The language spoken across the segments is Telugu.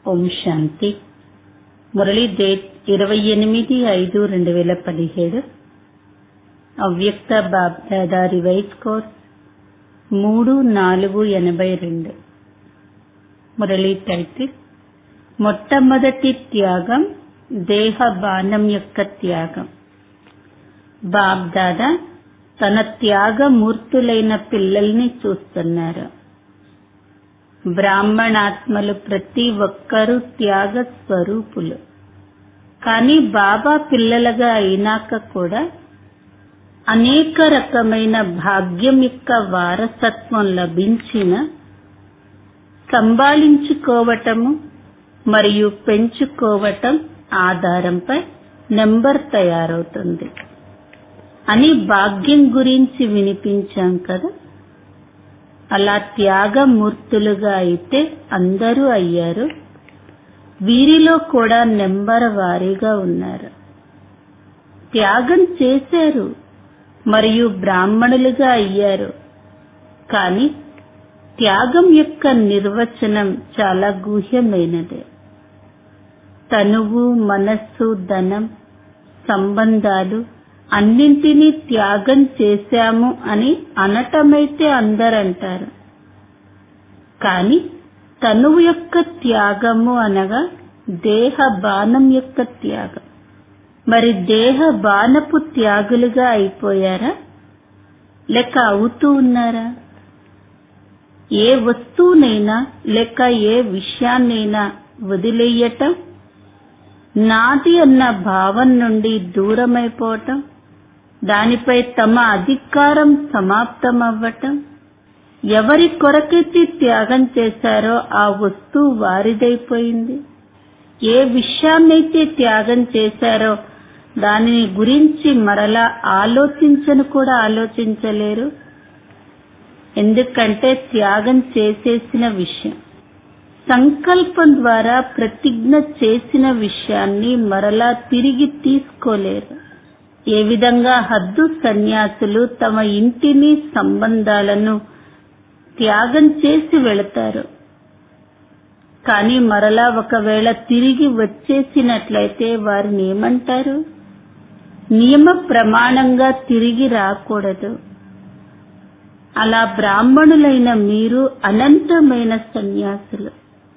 ఓం శాంతి మురళీ డేట్ ఇరవై ఎనిమిది ఐదు రెండు వేల పదిహేడు అవ్యక్త బాబ్దాదా రివైజ్ కోర్స్ మూడు నాలుగు ఎనభై రెండు మురళీ టైటిల్ మొట్టమొదటి త్యాగం దేహ బాణం యొక్క త్యాగం బాబ్దాదా తన త్యాగమూర్తులైన పిల్లల్ని చూస్తున్నారు బ్రాహ్మణాత్మలు ప్రతి ఒక్కరూ త్యాగ స్వరూపులు కానీ బాబా పిల్లలుగా అయినాక కూడా అనేక రకమైన భాగ్యం యొక్క వారసత్వం లభించిన సంభాళించుకోవటము మరియు పెంచుకోవటం ఆధారంపై నెంబర్ తయారవుతుంది అని భాగ్యం గురించి వినిపించాం కదా అలా త్యాగమూర్తులుగా అయితే అందరూ అయ్యారు వీరిలో కూడా నెంబర్ వారీగా ఉన్నారు త్యాగం చేశారు మరియు బ్రాహ్మణులుగా అయ్యారు కానీ త్యాగం యొక్క నిర్వచనం చాలా గుహ్యమైనదే తనువు మనస్సు ధనం సంబంధాలు అన్నింటినీ త్యాగం చేశాము అని అనటమైతే అందరంటారు కానీ తనువు యొక్క త్యాగము అనగా దేహ బాణం యొక్క త్యాగం మరి దేహ బాణపు త్యాగులుగా అయిపోయారా లేక అవుతూ ఉన్నారా ఏ వస్తువునైనా లేక ఏ విషయాన్నైనా వదిలేయటం నాది అన్న భావం నుండి దూరమైపోవటం దానిపై తమ అధికారం సమాప్తమవ్వటం ఎవరి కొరకైతే త్యాగం చేశారో ఆ వస్తువు వారిదైపోయింది ఏ విషయాన్నైతే త్యాగం చేశారో దానిని గురించి మరలా ఆలోచించను కూడా ఆలోచించలేరు ఎందుకంటే త్యాగం చేసేసిన విషయం సంకల్పం ద్వారా ప్రతిజ్ఞ చేసిన విషయాన్ని మరలా తిరిగి తీసుకోలేరు ఏ విధంగా హద్దు సన్యాసులు తమ ఇంటిని సంబంధాలను త్యాగం చేసి వెళతారు కానీ మరలా ఒకవేళ తిరిగి వచ్చేసినట్లయితే వారిని ఏమంటారు నియమ ప్రమాణంగా తిరిగి రాకూడదు అలా బ్రాహ్మణులైన మీరు అనంతమైన సన్యాసులు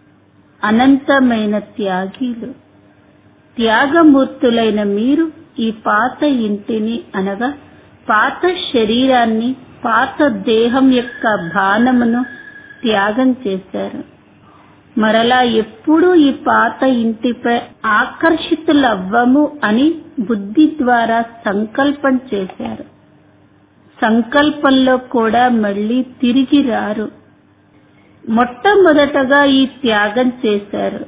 అనంతమైన త్యాగీలు త్యాగమూర్తులైన మీరు ఈ పాత ఇంటిని అనగా పాత శరీరాన్ని పాత దేహం యొక్క బాణమును త్యాగం చేశారు మరలా ఎప్పుడూ ఈ పాత ఇంటిపై ఆకర్షితులవ్వము అని బుద్ధి ద్వారా సంకల్పం చేశారు సంకల్పంలో కూడా మళ్ళీ తిరిగి రారు మొట్టమొదటగా ఈ త్యాగం చేశారు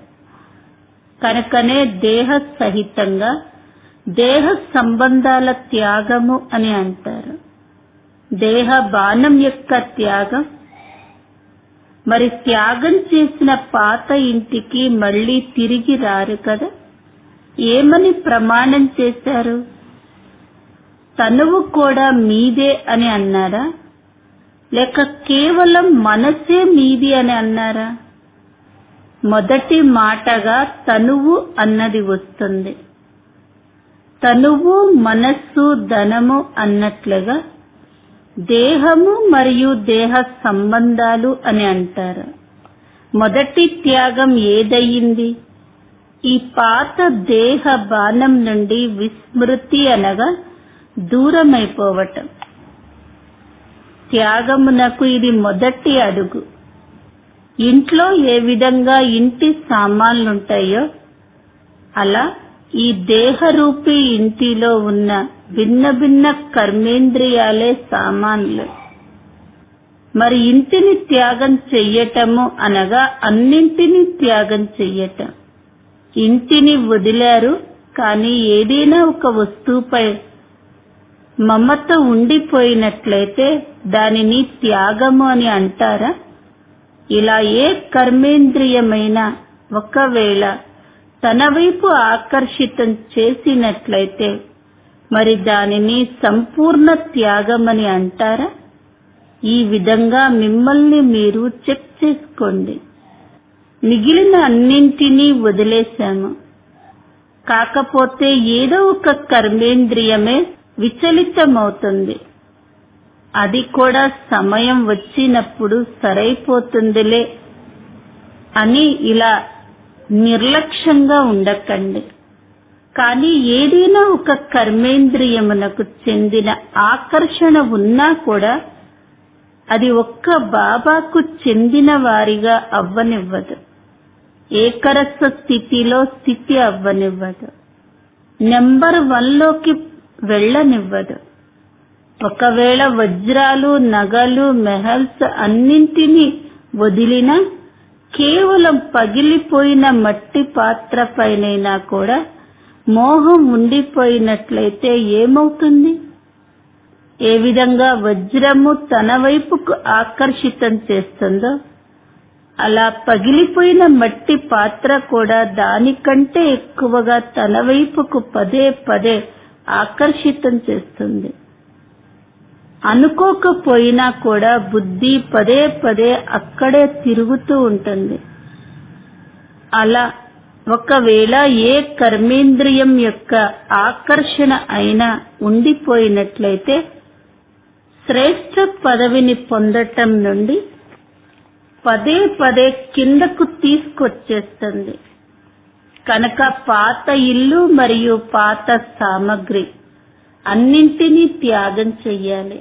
కనుకనే దేహ సహితంగా దేహ సంబంధాల త్యాగము అని అంటారు దేహ బాణం యొక్క త్యాగం మరి త్యాగం చేసిన పాత ఇంటికి మళ్ళీ తిరిగి రారు కదా ఏమని ప్రమాణం చేశారు తనువు కూడా మీదే అని అన్నారా లేక కేవలం మనసే మీది అని అన్నారా మొదటి మాటగా తనువు అన్నది వస్తుంది తనువు మనస్సు ధనము అన్నట్లుగా దేహము మరియు దేహ సంబంధాలు అని అంటారు మొదటి త్యాగం ఏదయ్యింది ఈ పాత దేహ బాణం నుండి విస్మృతి అనగా దూరమైపోవటం త్యాగమునకు ఇది మొదటి అడుగు ఇంట్లో ఏ విధంగా ఇంటి సామాన్లుంటాయో అలా ఈ దేహరూపీ ఇంటిలో ఉన్న భిన్న భిన్న కర్మేంద్రియాలే సామాన్లు మరి ఇంటిని త్యాగం చెయ్యటము అనగా అన్నింటినీ త్యాగం చెయ్యటం ఇంటిని వదిలారు కానీ ఏదైనా ఒక వస్తువుపై మమత ఉండిపోయినట్లయితే దానిని త్యాగము అని అంటారా ఇలా ఏ కర్మేంద్రియమైనా ఒకవేళ తన వైపు ఆకర్షితం చేసినట్లయితే మరి దానిని సంపూర్ణ త్యాగమని అంటారా ఈ విధంగా మిమ్మల్ని మీరు చెక్ చేసుకోండి మిగిలిన అన్నింటినీ వదిలేశాము కాకపోతే ఏదో ఒక కర్మేంద్రియమే విచలితమవుతుంది అది కూడా సమయం వచ్చినప్పుడు సరైపోతుందిలే అని ఇలా నిర్లక్ష్యంగా ఉండకండి కానీ ఏదైనా ఒక కర్మేంద్రియమునకు చెందిన ఆకర్షణ ఉన్నా కూడా అది ఒక్క బాబాకు చెందిన వారిగా అవ్వనివ్వదు ఏకరస స్థితిలో స్థితి అవ్వనివ్వదు నెంబర్ వన్లోకి వెళ్ళనివ్వదు ఒకవేళ వజ్రాలు నగలు మెహల్స్ అన్నింటినీ వదిలినా కేవలం పగిలిపోయిన మట్టి పాత్ర పైనైనా కూడా మోహం ఉండిపోయినట్లయితే ఏమవుతుంది ఏ విధంగా వజ్రము తన వైపుకు ఆకర్షితం చేస్తుందో అలా పగిలిపోయిన మట్టి పాత్ర కూడా దానికంటే ఎక్కువగా తన వైపుకు పదే పదే ఆకర్షితం చేస్తుంది అనుకోకపోయినా కూడా బుద్ధి పదే పదే అక్కడే తిరుగుతూ ఉంటుంది అలా ఒకవేళ ఏ కర్మేంద్రియం యొక్క ఆకర్షణ అయినా ఉండిపోయినట్లయితే శ్రేష్ఠ పదవిని పొందటం నుండి పదే పదే కిందకు తీసుకొచ్చేస్తుంది కనుక పాత ఇల్లు మరియు పాత సామగ్రి అన్నింటినీ త్యాగం చెయ్యాలి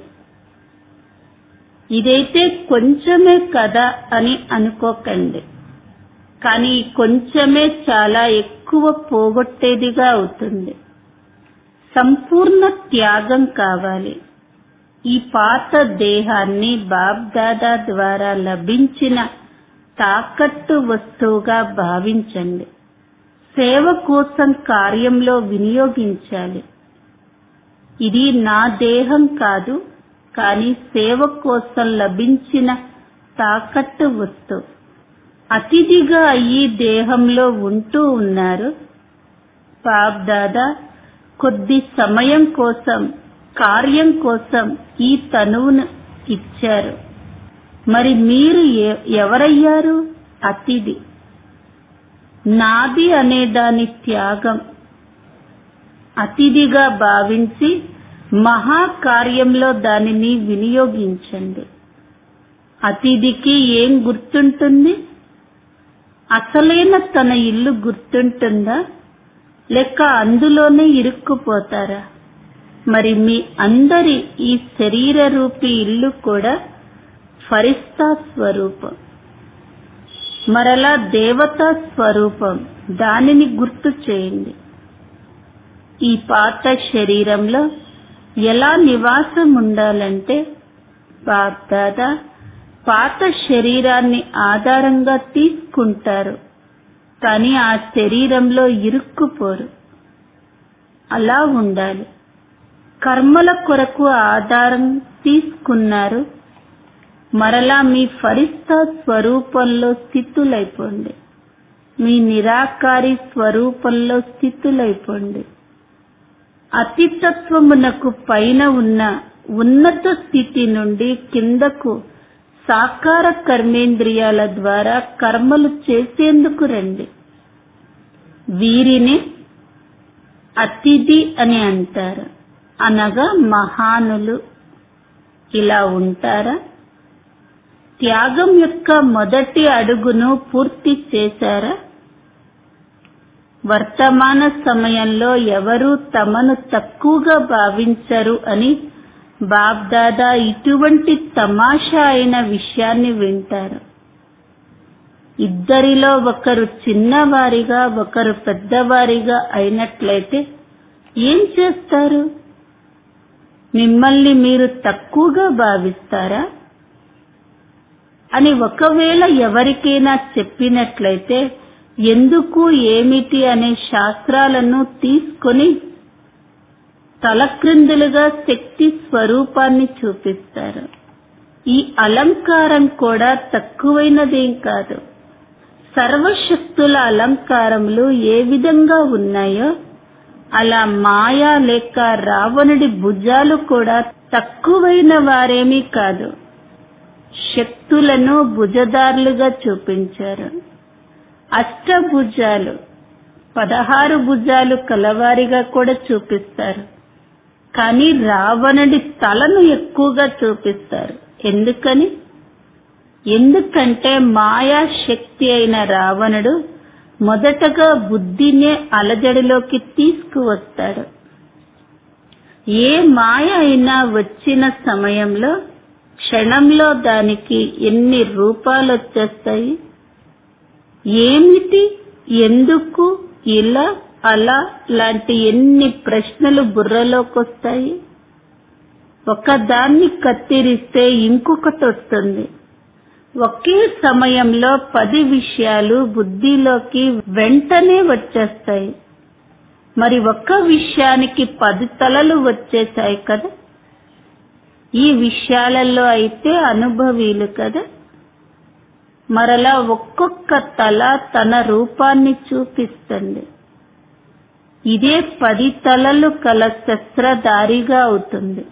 ఇదైతే కొంచెమే కదా అని అనుకోకండి కానీ కొంచెమే చాలా ఎక్కువ పోగొట్టేదిగా అవుతుంది సంపూర్ణ త్యాగం కావాలి ఈ పాత దేహాన్ని బాబ్దాదా ద్వారా లభించిన తాకట్టు వస్తువుగా భావించండి సేవ కోసం కార్యంలో వినియోగించాలి ఇది నా దేహం కాదు కానీ సేవ కోసం లభించిన తాకట్టు వస్తువు అతిథిగా ఈ దేహంలో ఉంటూ ఉన్నారు బాబ్దాదా కొద్ది సమయం కోసం కార్యం కోసం ఈ తనువును ఇచ్చారు మరి మీరు ఎ- ఎవరయ్యారు అతిథి నాది అనే దాని త్యాగం అతిథిగా భావించి మహాకార్యంలో దానిని వినియోగించండి అతిథికి ఏం గుర్తుంటుంది అసలైన తన ఇల్లు గుర్తుంటుందా లేక అందులోనే ఇరుక్కుపోతారా మరి మీ అందరి ఈ శరీర రూపి ఇల్లు కూడా ఫరిస్తా స్వరూపం మరలా దేవతా స్వరూపం దానిని గుర్తు చేయండి ఈ పాత శరీరంలో ఎలా నివాసం ఉండాలంటే బాగ్దాదా పాత శరీరాన్ని ఆధారంగా తీసుకుంటారు కానీ ఆ శరీరంలో ఇరుక్కుపోరు అలా ఉండాలి కర్మల కొరకు ఆధారం తీసుకున్నారు మరలా మీ ఫరిస్తా స్వరూపంలో స్థితులైపోండి మీ నిరాకారి స్వరూపంలో స్థితులైపోండి అతితత్వమునకు పైన ఉన్న ఉన్నత స్థితి నుండి కిందకు సాకార కర్మేంద్రియాల ద్వారా కర్మలు చేసేందుకు రండి వీరిని అతిథి అని అంటారు అనగా మహానులు ఇలా ఉంటారా త్యాగం యొక్క మొదటి అడుగును పూర్తి చేశారా వర్తమాన సమయంలో ఎవరూ తమను తక్కువగా భావించరు అని బాబ్దాదా ఇటువంటి తమాషా అయిన విషయాన్ని వింటారు ఇద్దరిలో ఒకరు చిన్నవారిగా ఒకరు పెద్దవారిగా అయినట్లయితే ఏం చేస్తారు మిమ్మల్ని మీరు తక్కువగా భావిస్తారా అని ఒకవేళ ఎవరికైనా చెప్పినట్లయితే ఎందుకు ఏమిటి అనే శాస్త్రాలను తీసుకొని తలక్రిందులుగా శక్తి స్వరూపాన్ని చూపిస్తారు ఈ అలంకారం కూడా తక్కువైనదేం కాదు సర్వశక్తుల అలంకారములు ఏ విధంగా ఉన్నాయో అలా మాయా లేక రావణుడి భుజాలు కూడా తక్కువైన వారేమీ కాదు శక్తులను భుజదారులుగా చూపించారు అష్టభుజాలు పదహారు భుజాలు కలవారిగా కూడా చూపిస్తారు కానీ రావణుడి తలను ఎక్కువగా చూపిస్తారు ఎందుకని ఎందుకంటే మాయా శక్తి అయిన రావణుడు మొదటగా బుద్ధినే అలజడిలోకి తీసుకువస్తాడు ఏ మాయ అయినా వచ్చిన సమయంలో క్షణంలో దానికి ఎన్ని రూపాలు వచ్చేస్తాయి ఏమిటి ఎందుకు ఇలా అలా లాంటి ఎన్ని ప్రశ్నలు బుర్రలోకి వస్తాయి ఒకదాన్ని కత్తిరిస్తే ఇంకొకటి వస్తుంది ఒకే సమయంలో పది విషయాలు బుద్ధిలోకి వెంటనే వచ్చేస్తాయి మరి ఒక్క విషయానికి పది తలలు వచ్చేసాయి కదా ఈ విషయాలలో అయితే అనుభవీలు కదా మరలా ఒక్కొక్క తల తన రూపాన్ని చూపిస్తుంది ఇదే పది తలలు కల శస్త్రధారిగా అవుతుంది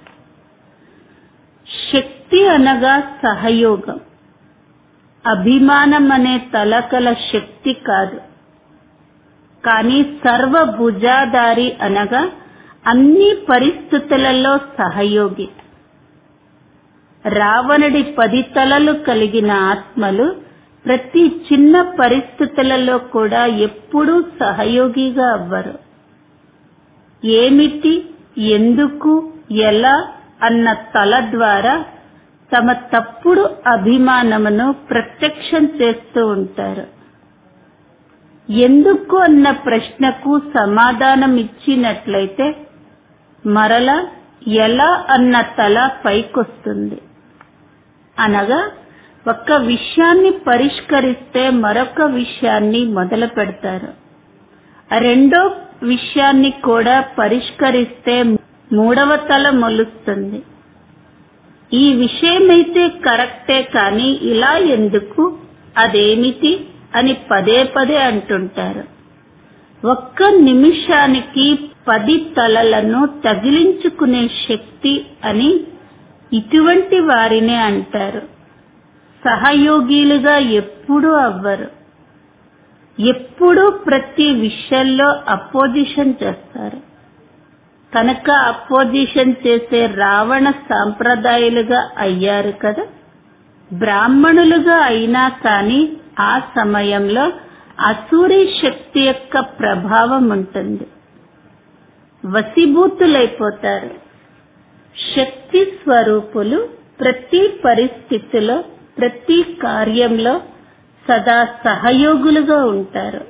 శక్తి అనగా సహయోగం అభిమానం అనే తలకల శక్తి కాదు కానీ సర్వభుజాధారి అనగా అన్ని పరిస్థితులలో సహయోగి రావణుడి పది తలలు కలిగిన ఆత్మలు ప్రతి చిన్న పరిస్థితులలో కూడా ఎప్పుడూ సహయోగిగా అవ్వరు ఏమిటి ఎందుకు ఎలా అన్న తల ద్వారా తమ తప్పుడు అభిమానమును ప్రత్యక్షం చేస్తూ ఉంటారు ఎందుకు అన్న ప్రశ్నకు సమాధానం ఇచ్చినట్లయితే మరల ఎలా అన్న తల పైకొస్తుంది అనగా ఒక విషయాన్ని పరిష్కరిస్తే మరొక విషయాన్ని మొదలు పెడతారు రెండో విషయాన్ని కూడా పరిష్కరిస్తే మూడవ తల మొలుస్తుంది ఈ విషయమైతే కరెక్టే కానీ ఇలా ఎందుకు అదేమిటి అని పదే పదే అంటుంటారు ఒక్క నిమిషానికి పది తలలను తగిలించుకునే శక్తి అని ఇటువంటి వారినే అంటారు సహయోగిలుగా ఎప్పుడూ అవ్వరు ఎప్పుడూ ప్రతి విషయంలో అపోజిషన్ చేస్తారు కనుక అపోజిషన్ చేసే రావణ సాంప్రదాయాలుగా అయ్యారు కదా బ్రాహ్మణులుగా అయినా కానీ ఆ సమయంలో అసూరి శక్తి యొక్క ప్రభావం ఉంటుంది వశీభూతులైపోతారు శక్తి స్వరూపులు ప్రతి పరిస్థితిలో ప్రతి కార్యంలో సదా సహయోగులుగా ఉంటారు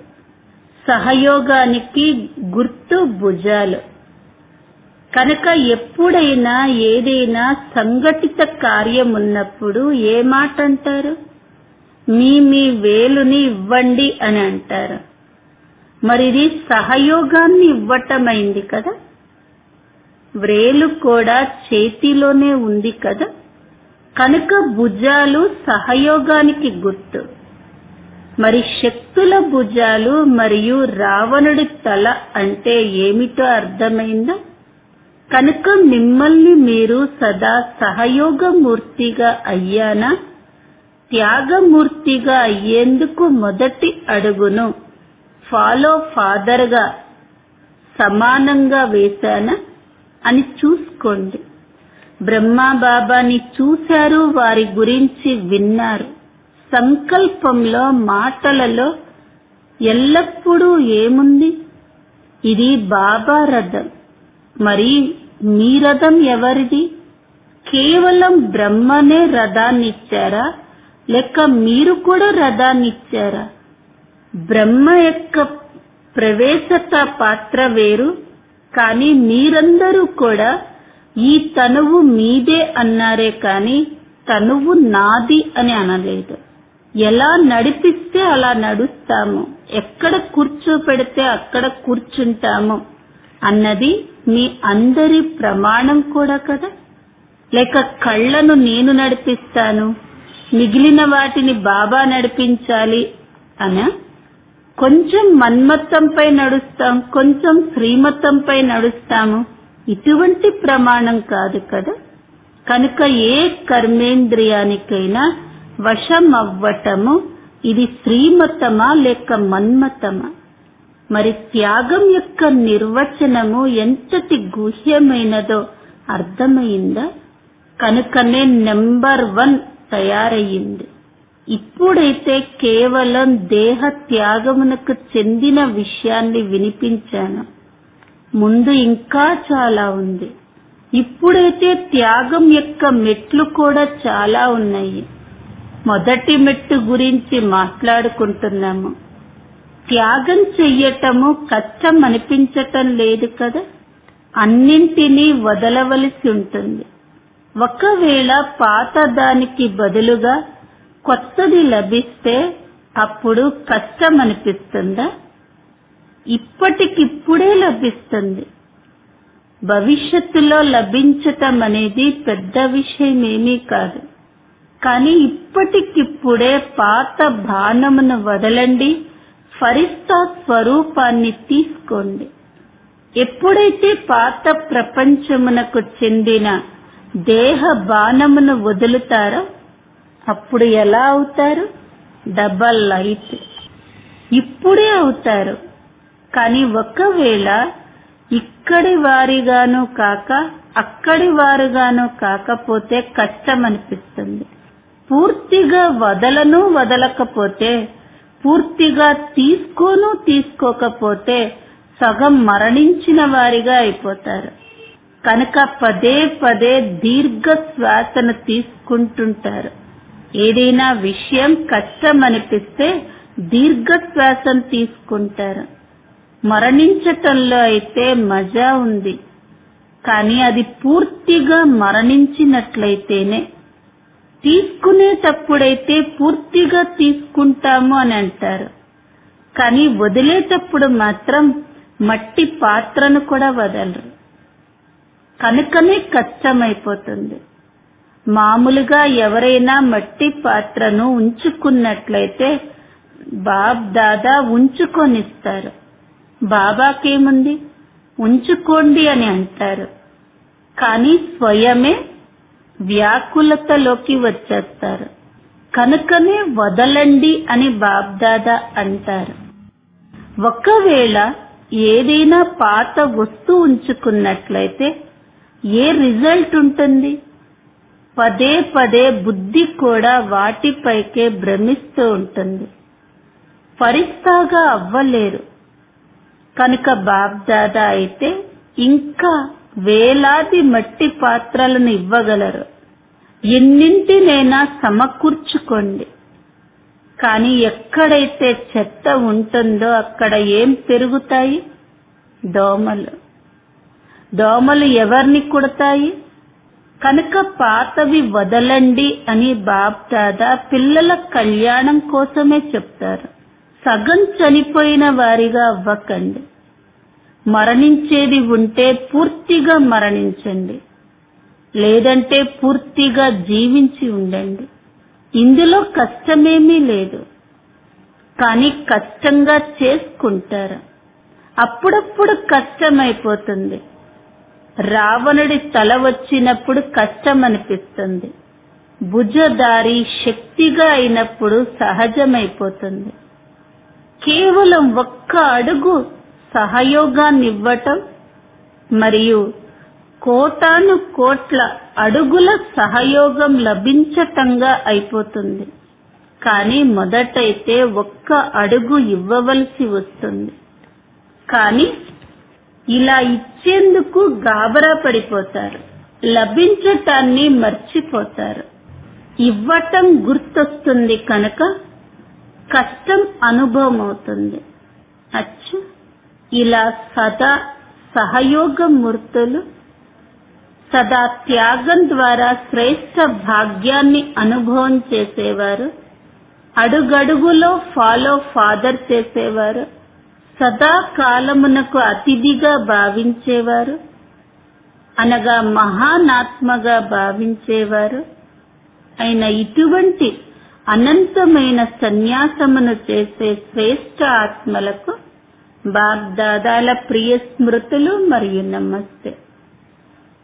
సహయోగానికి గుర్తు భుజాలు కనుక ఎప్పుడైనా ఏదైనా సంఘటిత కార్యం ఉన్నప్పుడు ఏ మాట అంటారు మీ మీ వేలుని ఇవ్వండి అని అంటారు మరి ఇది సహయోగాన్ని ఇవ్వటమైంది కదా వ్రేలు కూడా చేతిలోనే ఉంది కదా కనుక భుజాలు సహయోగానికి గుర్తు మరి శక్తుల భుజాలు మరియు రావణుడి తల అంటే ఏమిటో అర్థమైందా కనుక మిమ్మల్ని మీరు సదా సహయోగమూర్తిగా అయ్యానా త్యాగమూర్తిగా అయ్యేందుకు మొదటి అడుగును ఫాలో ఫాదర్గా సమానంగా వేశానా అని చూసుకోండి బ్రహ్మా బాబాని చూశారు వారి గురించి విన్నారు సంకల్పంలో మాటలలో ఎల్లప్పుడూ ఏముంది ఇది బాబా రథం మరి మీ రథం ఎవరిది కేవలం బ్రహ్మనే రథాన్నిచ్చారా లేక మీరు కూడా రథాన్నిచ్చారా బ్రహ్మ యొక్క ప్రవేశత పాత్ర వేరు కానీ మీరందరూ కూడా ఈ తనువు మీదే అన్నారే కాని తనువు నాది అని అనలేదు ఎలా నడిపిస్తే అలా నడుస్తాము ఎక్కడ కూర్చోపెడితే అక్కడ కూర్చుంటాము అన్నది మీ అందరి ప్రమాణం కూడా కదా లేక కళ్ళను నేను నడిపిస్తాను మిగిలిన వాటిని బాబా నడిపించాలి అనా కొంచెం మన్మత్తంపై నడుస్తాం కొంచెం శ్రీమతంపై నడుస్తాము ఇటువంటి ప్రమాణం కాదు కదా కనుక ఏ కర్మేంద్రియానికైనా వశం అవ్వటము ఇది శ్రీమతమా లేక మన్మతమా మరి త్యాగం యొక్క నిర్వచనము ఎంతటి గుహ్యమైనదో అర్థమైందా కనుకనే నెంబర్ వన్ తయారయ్యింది ఇప్పుడైతే కేవలం దేహ త్యాగమునకు చెందిన విషయాన్ని వినిపించాను ముందు ఇంకా చాలా ఉంది ఇప్పుడైతే త్యాగం యొక్క మెట్లు కూడా చాలా ఉన్నాయి మొదటి మెట్టు గురించి మాట్లాడుకుంటున్నాము త్యాగం చెయ్యటము కష్టం అనిపించటం లేదు కదా అన్నింటినీ వదలవలసి ఉంటుంది ఒకవేళ పాత దానికి బదులుగా కొత్తది లభిస్తే అప్పుడు కష్టం అనిపిస్తుందా ఇప్పటికిప్పుడే లభిస్తుంది భవిష్యత్తులో లభించటం అనేది పెద్ద విషయం ఏమీ కాదు కానీ ఇప్పటికిప్పుడే పాత బాణమును వదలండి ఫరిస్తా స్వరూపాన్ని తీసుకోండి ఎప్పుడైతే పాత ప్రపంచమునకు చెందిన దేహ బాణమును వదులుతారో అప్పుడు ఎలా అవుతారు డబల్ లైట్ ఇప్పుడే అవుతారు కానీ ఒకవేళ ఇక్కడి వారిగాను కాక అక్కడి వారుగాను కాకపోతే కష్టం అనిపిస్తుంది పూర్తిగా వదలను వదలకపోతే పూర్తిగా తీసుకోను తీసుకోకపోతే సగం మరణించిన వారిగా అయిపోతారు కనుక పదే పదే దీర్ఘ శ్వాసను తీసుకుంటుంటారు ఏదైనా విషయం కష్టం అనిపిస్తే దీర్ఘ శ్వాసను తీసుకుంటారు మరణించటంలో అయితే మజా ఉంది కానీ అది పూర్తిగా మరణించినట్లయితేనే తీసుకునేటప్పుడైతే పూర్తిగా తీసుకుంటాము అని అంటారు కానీ వదిలేటప్పుడు మాత్రం మట్టి పాత్రను కూడా వదలరు కనుకనే కష్టమైపోతుంది మామూలుగా ఎవరైనా మట్టి పాత్రను ఉంచుకున్నట్లయితే బాబ్ దాదా ఉంచుకొనిస్తారు బాబాకేముంది ఉంచుకోండి అని అంటారు కానీ స్వయమే వ్యాకులతలోకి వచ్చేస్తారు కనుకనే వదలండి అని బాబ్దాదా అంటారు ఒకవేళ ఏదైనా పాత వస్తువు ఉంచుకున్నట్లయితే ఏ రిజల్ట్ ఉంటుంది పదే పదే బుద్ధి కూడా వాటిపైకే భ్రమిస్తూ ఉంటుంది ఫరిస్తాగా అవ్వలేరు కనుక బాబ్దాదా అయితే ఇంకా వేలాది మట్టి పాత్రలను ఇవ్వగలరు ఎన్నింటినైనా సమకూర్చుకోండి కానీ ఎక్కడైతే చెత్త ఉంటుందో అక్కడ ఏం పెరుగుతాయి దోమలు దోమలు ఎవరిని కుడతాయి కనుక పాతవి వదలండి అని బాబ్దాదా పిల్లల కళ్యాణం కోసమే చెప్తారు సగం చనిపోయిన వారిగా అవ్వకండి మరణించేది ఉంటే పూర్తిగా మరణించండి లేదంటే పూర్తిగా జీవించి ఉండండి ఇందులో కష్టమేమీ లేదు కానీ కష్టంగా చేసుకుంటారు అప్పుడప్పుడు కష్టమైపోతుంది రావణుడి తల వచ్చినప్పుడు కష్టం అనిపిస్తుంది భుజదారి శక్తిగా అయినప్పుడు సహజమైపోతుంది కేవలం ఒక్క అడుగు సహయోగాన్నివ్వటం మరియు కోటాను కోట్ల అడుగుల సహయోగం లభించటంగా అయిపోతుంది కానీ మొదటైతే ఒక్క అడుగు ఇవ్వవలసి వస్తుంది కానీ ఇలా ఇచ్చేందుకు గాబరా పడిపోతారు లభించటాన్ని మర్చిపోతారు ఇవ్వటం గుర్తొస్తుంది కనుక కష్టం అనుభవం అవుతుంది అచ్చ ఇలా సదా సహయోగ మూర్తులు సదా త్యాగం ద్వారా శ్రేష్ట భాగ్యాన్ని అనుభవం చేసేవారు అడుగడుగులో ఫాలో ఫాదర్ చేసేవారు సదా కాలమునకు అతిథిగా భావించేవారు అనగా మహానాత్మగా భావించేవారు అయిన ఇటువంటి అనంతమైన సన్యాసమును చేసే శ్రేష్ట ఆత్మలకు బాగ్దాదాల ప్రియ స్మృతులు మరియు నమస్తే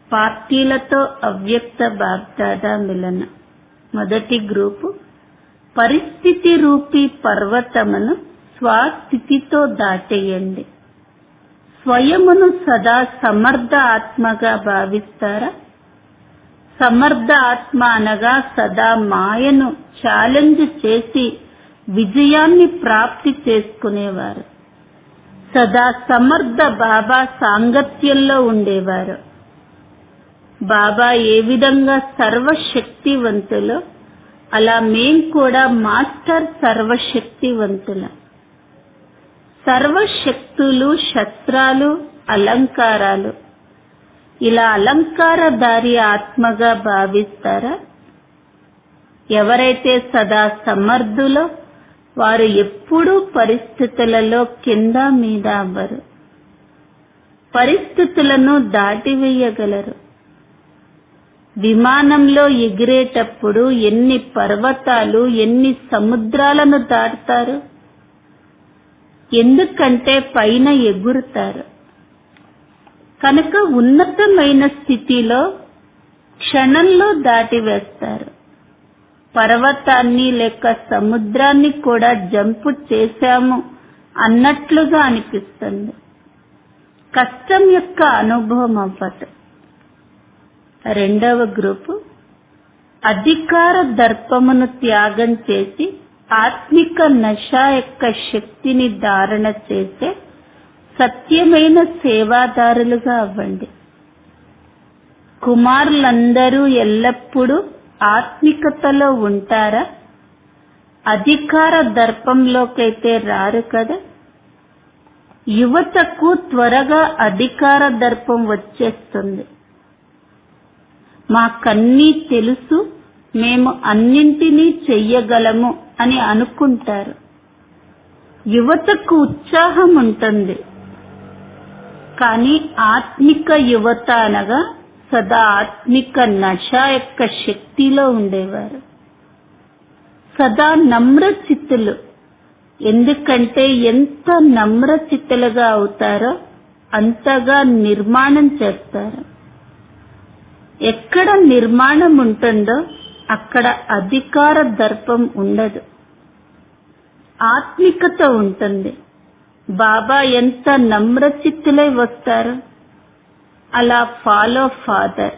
పార్టీలతో అవ్యక్త బాగ్దాదా మిలన మొదటి గ్రూపు పరిస్థితి రూపీ పర్వతమును స్వస్థితితో దాటేయండి స్వయమును సదా సమర్థ ఆత్మగా భావిస్తారా సమర్థ ఆత్మ అనగా సదా మాయను ఛాలెంజ్ చేసి విజయాన్ని ప్రాప్తి చేసుకునేవారు సదా సమర్థ బాబా సాంగత్యంలో ఉండేవారు బాబా ఏ విధంగా సర్వశక్తివంతులో అలా మేం కూడా మాస్టర్ సర్వశక్తివంతులం సర్వశక్తులు శస్త్రాలు అలంకారాలు ఇలా అలంకారధారి ఆత్మగా భావిస్తారా ఎవరైతే సదా సమర్థులో వారు ఎప్పుడూ పరిస్థితులలో కింద మీద అవ్వరు పరిస్థితులను దాటివేయగలరు విమానంలో ఎగిరేటప్పుడు ఎన్ని పర్వతాలు ఎన్ని సముద్రాలను దాటుతారు ఎందుకంటే పైన ఎగురుతారు కనుక ఉన్నతమైన స్థితిలో క్షణంలో దాటివేస్తారు పర్వతాన్ని లేక సముద్రాన్ని కూడా జంపు చేశాము అన్నట్లుగా అనిపిస్తుంది కష్టం యొక్క అనుభవం అవ్వదు రెండవ గ్రూపు అధికార దర్పమును త్యాగం చేసి ఆత్మిక నశ యొక్క శక్తిని ధారణ చేసే సత్యమైన సేవాదారులుగా అవ్వండి కుమారులందరూ ఎల్లప్పుడూ ఆత్మికతలో ఉంటారా అధికార దర్పంలోకైతే రారు కదా యువతకు త్వరగా అధికార దర్పం వచ్చేస్తుంది మాకన్నీ తెలుసు మేము అన్నింటినీ చెయ్యగలము అని అనుకుంటారు యువతకు ఉత్సాహం ఉంటుంది కానీ ఆత్మిక యువత అనగా సదా ఆత్మిక నశ యొక్క శక్తిలో ఉండేవారు సదా నమ్రచిత్తులు ఎందుకంటే ఎంత నమ్రచిత్తులుగా అవుతారో అంతగా నిర్మాణం చేస్తారు ఎక్కడ నిర్మాణం ఉంటుందో అక్కడ అధికార దర్పం ఉండదు ఆత్మికత ఉంటుంది బాబా ఎంత నమ్రచిత్తులై వస్తారు అలా ఫాలో ఫాదర్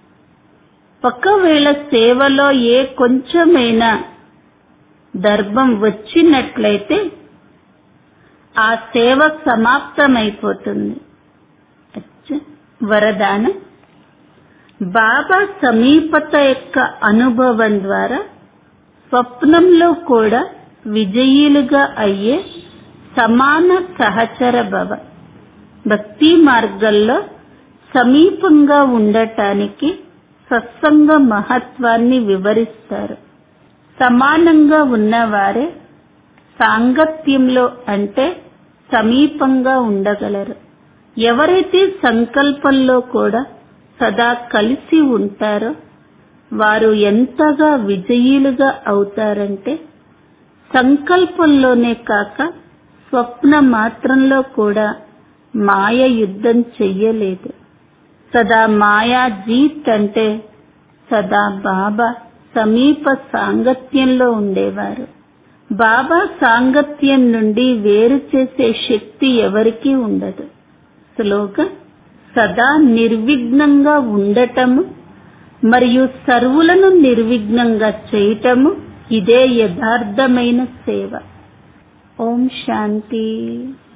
ఒకవేళ సేవలో ఏ కొంచెమైనా దర్భం వచ్చినట్లయితే ఆ సేవ సమాప్తమైపోతుంది అచ్చా. వరదానం బాబా సమీపత యొక్క అనుభవం ద్వారా స్వప్నంలో కూడా విజయీలుగా అయ్యే సమాన సహచర భవ భక్తి మార్గంలో సమీపంగా ఉండటానికి సత్సంగ మహత్వాన్ని వివరిస్తారు సమానంగా ఉన్నవారే సాంగత్యంలో అంటే సమీపంగా ఉండగలరు ఎవరైతే సంకల్పంలో కూడా సదా కలిసి ఉంటారో వారు ఎంతగా విజయీలుగా అవుతారంటే సంకల్పంలోనే కాక స్వప్న మాత్రంలో కూడా మాయ యుద్ధం చెయ్యలేదు సదా మాయా జీత్ అంటే సదా బాబా సమీప సాంగత్యంలో ఉండేవారు బాబా సాంగత్యం నుండి వేరు చేసే శక్తి ఎవరికీ ఉండదు స్లోగన్ సదా నిర్విఘ్నంగా ఉండటము మరియు సర్వులను నిర్విఘ్నంగా చేయటము ఇదే యథార్థమైన సేవ ఓం శాంతి